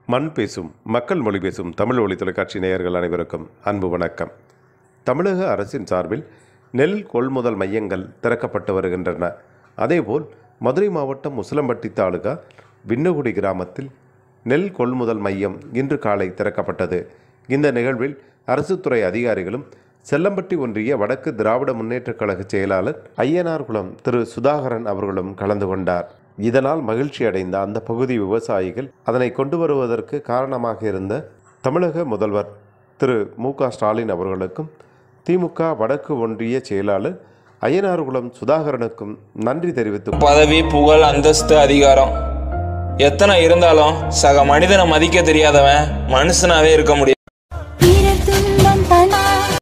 மண் பேசும் மக்கள் மொழி பேசும் தமிழ் ஒளி தொலைக்காட்சி நேயர்கள் அனைவருக்கும் அன்பு வணக்கம் தமிழக அரசின் சார்பில் நெல் கொள்முதல் மையங்கள் திறக்கப்பட்டு வருகின்றன அதேபோல் மதுரை மாவட்டம் முசலம்பட்டி தாலுகா விண்ணகுடி கிராமத்தில் நெல் கொள்முதல் மையம் இன்று காலை திறக்கப்பட்டது இந்த நிகழ்வில் அரசு துறை அதிகாரிகளும் செல்லம்பட்டி ஒன்றிய வடக்கு திராவிட முன்னேற்றக் கழக செயலாளர் ஐயனார்குளம் திரு சுதாகரன் அவர்களும் கலந்து கொண்டார் இதனால் மகிழ்ச்சி அடைந்த அந்த பகுதி விவசாயிகள் அதனை கொண்டு வருவதற்கு காரணமாக இருந்த தமிழக முதல்வர் திரு மு க ஸ்டாலின் அவர்களுக்கும் திமுக வடக்கு ஒன்றிய செயலாளர் ஐயனார்குளம் சுதாகரனுக்கும் நன்றி தெரிவித்து பதவி புகழ் அந்தஸ்து அதிகாரம் எத்தனை இருந்தாலும் சக மனிதனை மதிக்க தெரியாதவன் மனுஷனாவே இருக்க முடியாது